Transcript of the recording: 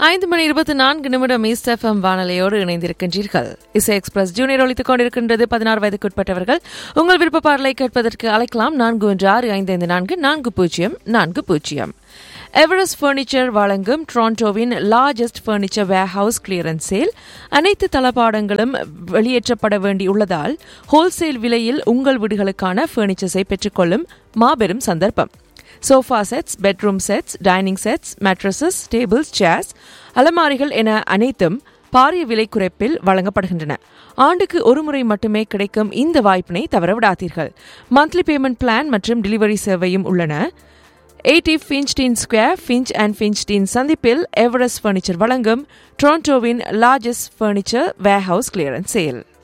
ஐந்து மணி இருபத்தி நான்கு நிமிடம் ஈஸ்ட் எஃப்எம் வானொலியோடு இணைந்திருக்கின்றீர்கள் இசை எக்ஸ்பிரஸ் ஜூனியர் ஒழித்துக் கொண்டிருக்கின்றது பதினாறு வயதுக்குட்பட்டவர்கள் உங்கள் விருப்ப பாடலை கேட்பதற்கு அழைக்கலாம் நான்கு ஒன்று ஆறு ஐந்து ஐந்து நான்கு நான்கு பூஜ்ஜியம் நான்கு பூஜ்ஜியம் எவரெஸ்ட் பர்னிச்சர் வழங்கும் டொரண்டோவின் largest furniture warehouse clearance sale அனைத்து தளபாடங்களும் வெளியேற்றப்பட வேண்டியுள்ளதால் ஹோல்சேல் விலையில் உங்கள் வீடுகளுக்கான பர்னிச்சர்ஸை பெற்றுக்கொள்ளும் மாபெரும் சந்தர்ப்பம் sofa sets bedroom sets dining sets mattresses tables chairs அலமாரிகள் என அனைத்தும் பாரிய விலை குறைப்பில் வழங்கப்படுகின்றன ஆண்டுக்கு ஒரு முறை மட்டுமே கிடைக்கும் இந்த வாய்ப்பினை தவறவிடாதீர்கள் மந்த்லி பேமெண்ட் பிளான் மற்றும் டெலிவரி சேவையும் உள்ளன eighty Finchdene Square Finch and Finchdene சந்திப்பில் எவரெஸ்ட் ஃபர்னிச்சர் வழங்கும் டொரண்டோவின் largest furniture warehouse clearance sale